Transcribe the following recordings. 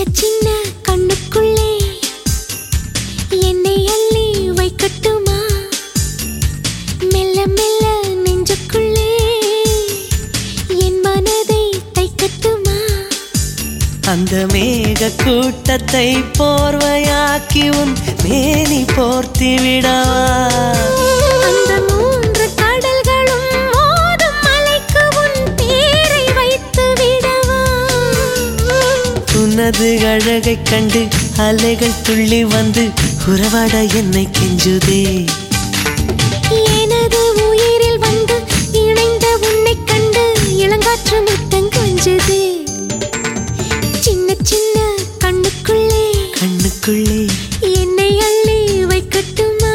சின்ன கண்ணுக்குள்ளே என்னை அள்ளி வைக்கட்டுமா மெல்ல மெல்ல நெஞ்சுக்குள்ளே என் மனதை தைக்கட்டுமா அந்த மேக கூட்டத்தை போர்வையாக்கி உன் மேனி போர்த்தி விடவா அந்த மூன்று கடல்களும் மோதும் மலைக்கு உன் பேரை வைத்து விடவா உனது அழகைக் கண்டு அலைகள் துள்ளி வந்து உறவாட என்னை கெஞ்சுதே எனது உயிரில் வந்து இணைந்த உன்னைக் கண்டு இளங்காற்று முத்தம் கொஞ்சது சின்ன சின்ன கண்ணுக்குள்ளே கண்ணுக்குள்ளே என்னை அள்ளி வைக்கட்டுமா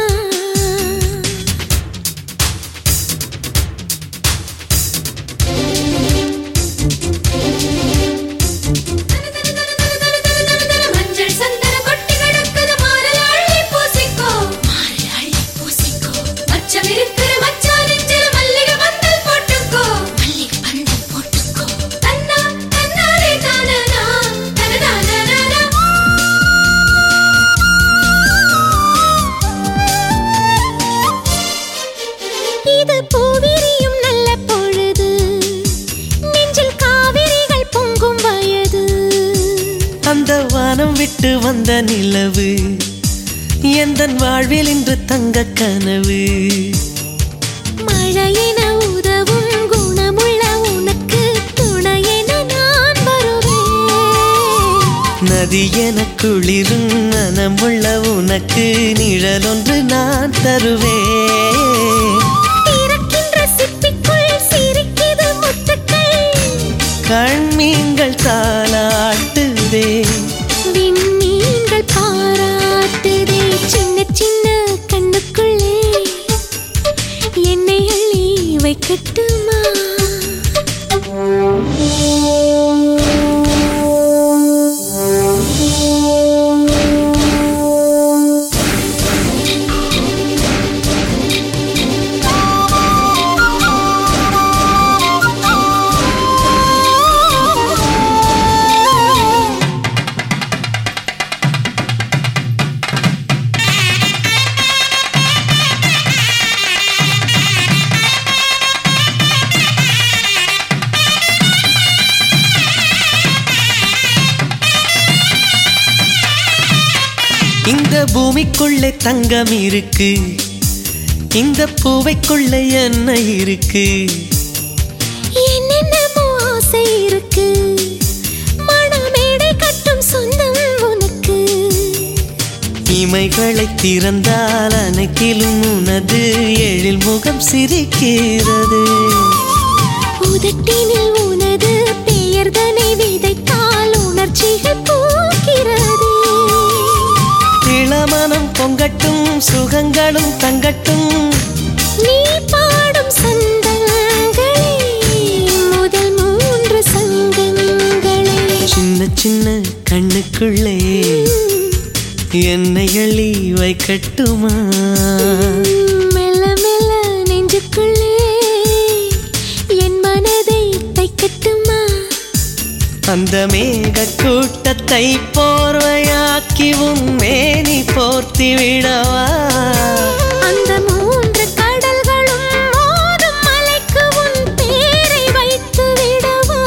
மஞ்சள் சந்தன கொட்டி கிடக்குது மாறல் அள்ளி பூசிக்கோ மாறல் அள்ளி பூசிக்கோ மச்சம் இருக்கிற மச்சான் நெஞ்சில மல்லிகை பந்தல் போட்டுக்கோ மல்லிகை பந்தல் போட்டுக்கோ தன்னா தன்னாரே தானனா தனதானனா இது பூவிரியும் நல்ல பொழுது நெஞ்சில் காவிரிகள் பொங்கும் வயது அந்த வானம் விட்டு வந்த நிலவு எந்தன் வாழ்வில் இன்று தங்க கனவு மழையென உதவும் குணமுள்ள உனக்கு துணையென நான் வருவேன் நதி என குளிரும் மனமுள்ள உனக்கு நிழல் ஒன்று நான் தருவேன் திறக்கின்ற சிப்பிக்குள் சிரிக்குது முத்துக்கள் கண்மீன்கள் தாளாட்டுதே விண்மீன்கள் பாராட்டுதே சின்ன சின்ன கண்ணுக்குள்ளே என்னை அள்ளி வைக்கட்டுமா இந்த பூமிக்குள்ளே தங்கம் இருக்கு இந்த பூவைக்குள்ளே என்ன இருக்கு என்னென்னமோ ஆசை இருக்கு மணமேடை கட்டும் சொந்தம் உனக்கு இமைகளை திறந்தால் அனைத்திலும் உனது எழில் முகம் சிரிக்கிறது உதட்டினில் உனது பெயர்தனை விதைத்தால் உணர்ச்சிகள் பூக்கிறது இளமனம் பொங்கட்டும் சுகங்களும் தங்கட்டும் நீ பாடும் சந்தங்களே முதல் மூன்று சங்கங்களே சின்ன சின்ன கண்ணுக்குள்ளே என்னை எள்ளி வைக்கட்டுமா மெல்ல மெல்ல நெஞ்சுக்குள்ளே என் மனதை தைக்கட்டுமா அந்த மேக கூட்டத்தை போர்வையாக்கி உன் மேனி போர்த்தி விடவா அந்த மூன்று கடல்களும் மோதும் மலைக்கு உன் பேரை வைத்து விடவா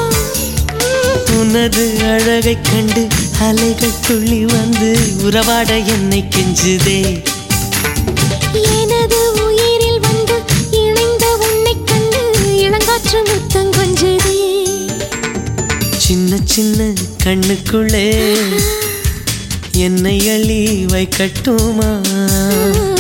உனது அழகைக் கண்டு அலைகள் துள்ளி வந்து உறவாட என்னை கெஞ்சுதே எனது உயிரில் வந்து இணைந்த உன்னைக் கண்டு இளங்காற்று முத்தம் கொஞ்சதே சின்ன சின்ன கண்ணுக்குள்ளே என்னை அள்ளி வைக்கட்டுமா